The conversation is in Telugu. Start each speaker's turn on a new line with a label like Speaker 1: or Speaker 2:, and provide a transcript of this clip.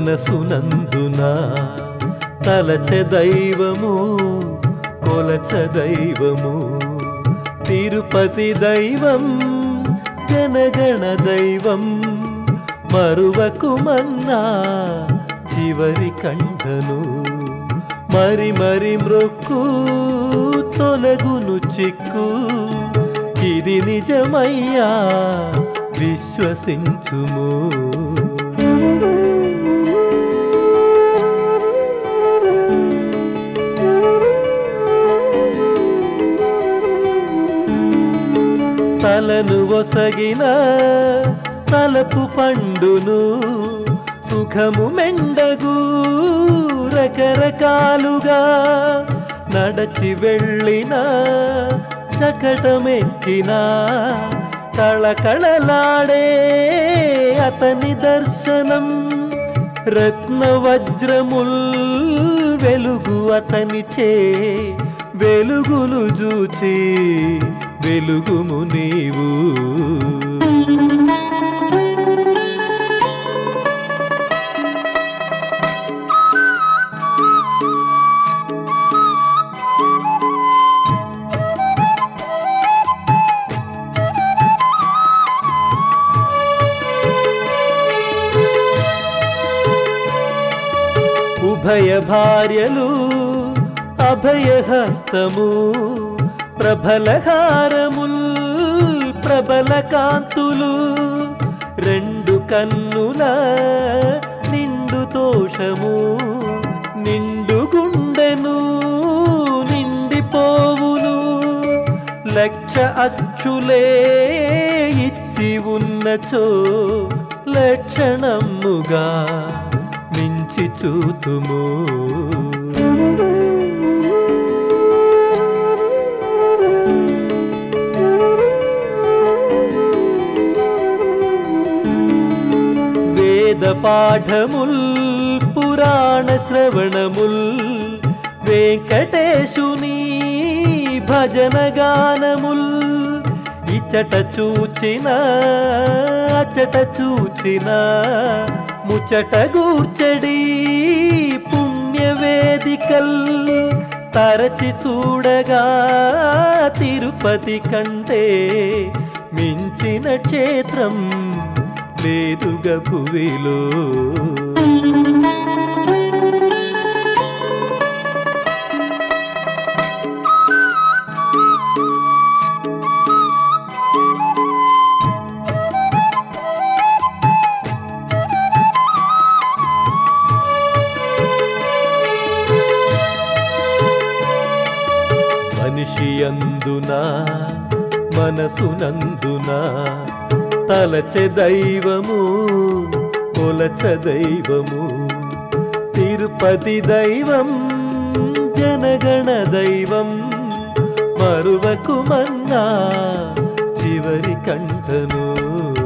Speaker 1: మనసునందున తలచె దైవము కొలచ దైవము తిరుపతి దైవం జనగణ దైవం మరువకు మన్నా చివరి కంఠను మరి మరి మ్రొక్కు తొలగును చిక్కు ఇది నిజమయ్యా విశ్వసించుము తలను ఒసగిన తలపు పండును సుఖము మెండగు రకరకాలుగా నడచి వెళ్ళిన చకటమెక్కిన కళకళలాడే అతని దర్శనం రత్న వజ్రముల్ వెలుగు అతనిచే వెలుగులు చూచి వెలుగుము నీవు ఉభయ భార్యలు అభయహస్తము ప్రబలహారముల్ ప్రబల కాంతులు రెండు కన్నుల నిండు తోషము నిండు గుండెను నిండిపోవును లక్ష అచ్చులే ఇచ్చి ఉన్నచో లక్షణముగా మించి చూతుము వేద పాఠముల్ పురాణ శ్రవణముల్ వెంకటేశుని భజన గానముల్ ఇచట చూచిన అచట చూచిన ముచట గూర్చడి పుణ్య వేదికల్ తరచి చూడగా తిరుపతి కంటే మించిన క్షేత్రం లేదుగా భువిలో మనిషి అందున మనసునందున తలచె దైవము కొలచ దైవము తిరుపతి దైవం జనగణ దైవం మరువకు మన్నా చివరి కంఠను